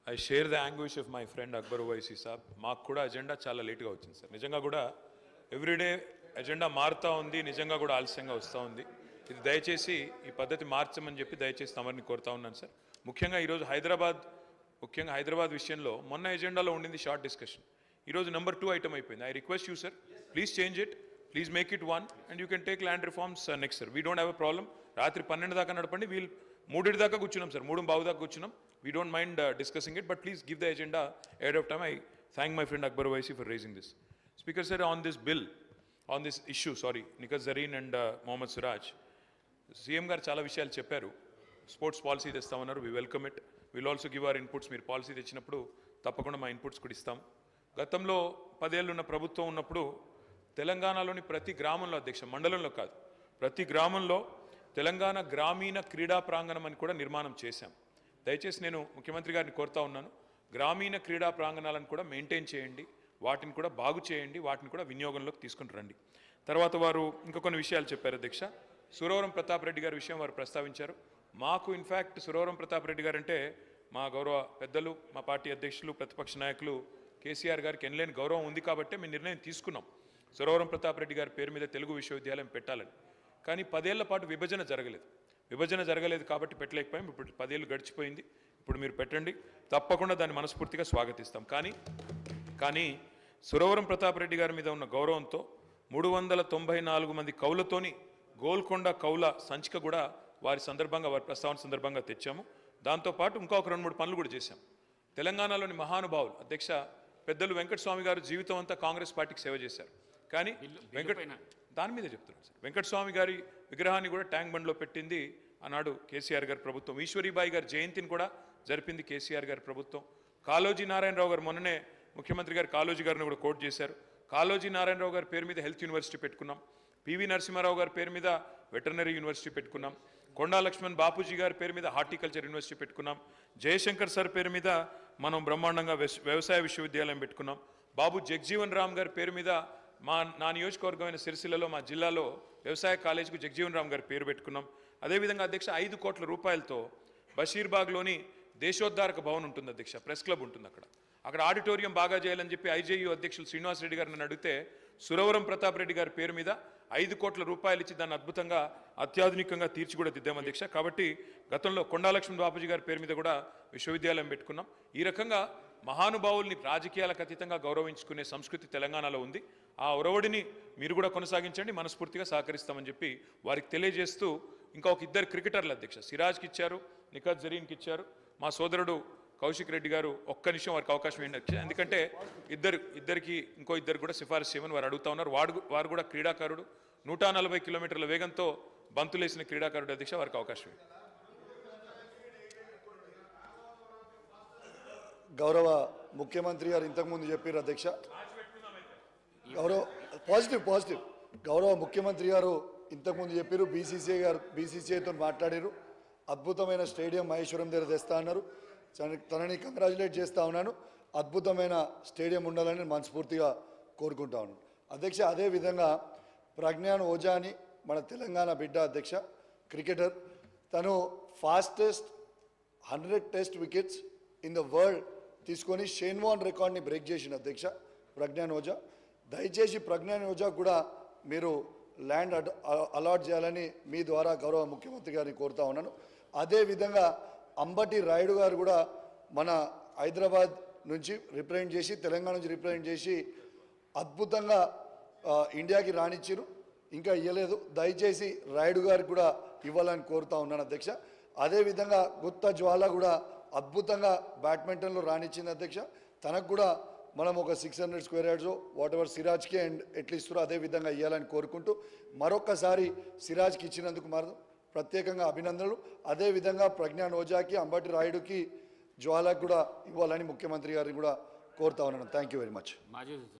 I share the anguish of my friend Akbar Owaisi saab మాకు కూడా agenda చాలా లేట్గా వచ్చింది సార్ నిజంగా కూడా ఎవ్రీడే అజెండా మారుతూ ఉంది నిజంగా కూడా ఆలస్యంగా వస్తూ ఉంది ఇది దయచేసి ఈ పద్ధతి మార్చమని చెప్పి దయచేసి తమరిని కోరుతా ఉన్నాను సార్ ముఖ్యంగా ఈరోజు హైదరాబాద్ ముఖ్యంగా హైదరాబాద్ విషయంలో మొన్న ఎజెండాలో ఉండింది షార్ట్ డిస్కషన్ ఈరోజు నెంబర్ టూ ఐటమ్ అయిపోయింది I request you sir please change it please make it one and you can take land reforms next sir we don't have a problem రాత్రి పన్నెండు దాకా నడపండి వీల్ మూడింటి దాకా కూర్చున్నాం సార్ మూడు బావు దాకా కూర్చున్నాం we don't mind discussing it but please give the agenda ahead of time I thank my friend Akbar Owaisi for raising this speaker sir on this bill on this issue sorry Nikhat Zareen and Mohammed Siraj CM garu చాలా విషయాలు చెప్పారు sports policy తెస్తామన్నారు we welcome it will also give our inputs మీరు policy తెచ్చినప్పుడు తప్పకుండా మా inputs కూడా ఇస్తాం గతంలో పదేళ్ళు ఉన్న ప్రభుత్వం ఉన్నప్పుడు తెలంగాణలోని ప్రతి గ్రామంలో అధ్యక్ష మండలంలో కాదు ప్రతి గ్రామంలో తెలంగాణ గ్రామీణ క్రీడా ప్రాంగణం అని కూడా నిర్మాణం చేశాం దయచేసి నేను ముఖ్యమంత్రి గారిని కోరుతా ఉన్నాను గ్రామీణ క్రీడా ప్రాంగణాలను కూడా మెయింటైన్ చేయండి వాటిని కూడా బాగు చేయండి వాటిని కూడా వినియోగంలోకి తీసుకుని రండి తర్వాత వారు ఇంకా కొన్ని విషయాలు చెప్పారు అధ్యక్ష సురవరం ప్రతాప్ రెడ్డి గారి విషయం వారు ప్రస్తావించారు మాకు ఇన్ఫ్యాక్ట్ సురవరం ప్రతాప్ రెడ్డి గారు అంటే మా గౌరవ పెద్దలు మా పార్టీ అధ్యక్షులు ప్రతిపక్ష నాయకులు కేసీఆర్ గారికి ఎనలేని గౌరవం ఉంది కాబట్టి మేము నిర్ణయం తీసుకున్నాం సురవరం ప్రతాప్ రెడ్డి గారి పేరు మీద తెలుగు విశ్వవిద్యాలయం పెట్టాలని కానీ పదేళ్ల పాటు విభజన జరగలేదు విభజన జరగలేదు కాబట్టి పెట్టలేకపోయాం ఇప్పుడు పదేళ్ళు గడిచిపోయింది ఇప్పుడు మీరు పెట్టండి తప్పకుండా దాన్ని మనస్ఫూర్తిగా స్వాగతిస్తాం కానీ కానీ సురవరం ప్రతాప్ రెడ్డి గారి మీద ఉన్న గౌరవంతో మూడు వందల తొంభై నాలుగు మంది కౌలతోని గోల్కొండ కౌల సంచిక కూడా వారి సందర్భంగా వారి ప్రస్తావన సందర్భంగా తెచ్చాము దాంతోపాటు ఇంకొక రెండు మూడు పనులు కూడా చేశాం తెలంగాణలోని మహానుభావులు అధ్యక్ష పెద్దలు వెంకటస్వామి గారు జీవితం అంతా కాంగ్రెస్ పార్టీకి సేవ చేశారు కానీ వెంకట దాని మీద చెప్తున్నాను సార్ వెంకటస్వామి గారి విగ్రహాన్ని కూడా ట్యాంక్ బండ్లో పెట్టింది ఆనాడు కేసీఆర్ గారి ప్రభుత్వం ఈశ్వరీబాయి గారి జయంతిని కూడా జరిపింది కేసీఆర్ గారి ప్రభుత్వం కాళోజీ నారాయణరావు గారు మొన్ననే ముఖ్యమంత్రి గారు కాళోజీ గారిని కూడా కోట్ చేశారు కాళోజీ నారాయణరావు గారి పేరు మీద హెల్త్ యూనివర్సిటీ పెట్టుకున్నాం పివి నరసింహారావు గారి పేరు మీద వెటర్నరీ యూనివర్సిటీ పెట్టుకున్నాం కొండా లక్ష్మణ్ బాపూజీ గారి పేరు మీద హార్టికల్చర్ యూనివర్సిటీ పెట్టుకున్నాం జయశంకర్ సార్ పేరు మీద మనం బ్రహ్మాండంగా వ్యవస్- వ్యవసాయ విశ్వవిద్యాలయం పెట్టుకున్నాం బాబు జగ్జీవన్ రామ్ గారి పేరు మీద మా నా నియోజకవర్గమైన సిరిసిల్లలో మా జిల్లాలో వ్యవసాయ కాలేజీకు జగ్జీవన్ రామ్ గారి పేరు పెట్టుకున్నాం అదేవిధంగా అధ్యక్ష ఐదు కోట్ల రూపాయలతో బషీర్బాగ్లోని దేశోద్ధారక భవన్ ఉంటుంది అధ్యక్ష ప్రెస్ క్లబ్ ఉంటుంది అక్కడ అక్కడ ఆడిటోరియం బాగా చేయాలని చెప్పి ఐజేయూ అధ్యక్షులు శ్రీనివాస్ రెడ్డి గారిని అడిగితే సురవరం ప్రతాప్ రెడ్డి గారి పేరు మీద ఐదు కోట్ల రూపాయలు ఇచ్చి దాన్ని అద్భుతంగా అత్యాధునికంగా తీర్చి కూడా దిద్దాం అధ్యక్ష కాబట్టి గతంలో కొండాలక్ష్మణ్ బాపూజీ గారి పేరు మీద కూడా విశ్వవిద్యాలయం పెట్టుకున్నాం ఈ రకంగా మహానుభావుల్ని రాజకీయాలకు అతీతంగా గౌరవించుకునే సంస్కృతి తెలంగాణలో ఉంది ఆ ఒరవడిని మీరు కూడా కొనసాగించండి మనస్ఫూర్తిగా సహకరిస్తామని చెప్పి వారికి తెలియజేస్తూ ఇంకా ఒక ఇద్దరు క్రికెటర్ల అధ్యక్ష సిరాజ్కి ఇచ్చారు నిఖత్ జరీన్కి ఇచ్చారు మా సోదరుడు కౌశిక్ రెడ్డి గారు ఒక్క నిమిషం వారికి అవకాశం ఏంటి అధ్యక్ష? ఎందుకంటే ఇద్దరు ఇద్దరికి ఇంకో ఇద్దరు కూడా సిఫారసు చేయమని వారు అడుగుతా ఉన్నారు వాడు వారు కూడా క్రీడాకారుడు నూట నలభై కిలోమీటర్ల వేగంతో బంతులేసిన క్రీడాకారుడు అధ్యక్ష వారికి అవకాశం ఇవ్వండి. గౌరవ ముఖ్యమంత్రి గారు ఇంతకుముందు చెప్పారు అధ్యక్ష గౌరవ పాజిటివ్ పాజిటివ్ గౌరవ ముఖ్యమంత్రి గారు ఇంతకుముందు చెప్పారు బీసీసీఐ గారు బీసీసీఐతో మాట్లాడారు అద్భుతమైన స్టేడియం మహేశ్వరం దగ్గర తెస్తా అన్నారు తన- తనని కంగ్రాచులేట్ చేస్తా ఉన్నాను అద్భుతమైన స్టేడియం ఉండాలని మనస్ఫూర్తిగా కోరుకుంటా ఉన్నాను అధ్యక్ష అదేవిధంగా ప్రజ్ఞాన్ ఓజా అని మన తెలంగాణ బిడ్డ అధ్యక్ష క్రికెటర్ తను fastest hundred test wickets in the world తీసుకొని షేన్వాన్ రికార్డ్ని బ్రేక్ చేసిన అధ్యక్ష ప్రజ్ఞాన్ ఓజా దయచేసి ప్రజ్ఞాన్ ఓజా కూడా మీరు ల్యాండ్ అడ్- అ- అలాట్ చేయాలని మీ ద్వారా గౌరవ ముఖ్యమంత్రి గారిని కోరుతా ఉన్నాను అదేవిధంగా అంబటి రాయుడు గారు కూడా మన హైదరాబాద్ నుంచి రిప్రజెంట్ చేసి తెలంగాణ నుంచి రిప్రజెంట్ చేసి అద్భుతంగా ఆ, ఇండియాకి రానిచ్చారు ఇంకా ఇవ్వలేదు దయచేసి రాయుడు గారికి కూడా ఇవ్వాలని కోరుతా ఉన్నాను అధ్యక్ష అదేవిధంగా గుత్తా జ్వాల కూడా అద్భుతంగా బ్యాడ్మింటన్లో రానిచ్చింది అధ్యక్ష తనకు కూడా మనం ఒక six hundred square yards whatever సిరాజ్కి అండ్ ఎట్లా ఇస్తారో అదే విధంగా ఇవ్వాలని కోరుకుంటూ మరొక్కసారి సిరాజ్కి ఇచ్చినందుకు మరి ప్రత్యేకంగా అభినందనలు అదేవిధంగా ప్రజ్ఞాన్ ఓజాకి అంబటి రాయుడుకి జ్వాలకు కూడా ఇవ్వాలని ముఖ్యమంత్రి గారిని కూడా కోరుతా ఉన్నాను థ్యాంక్ యూ వెరీ మచ్ మాజీ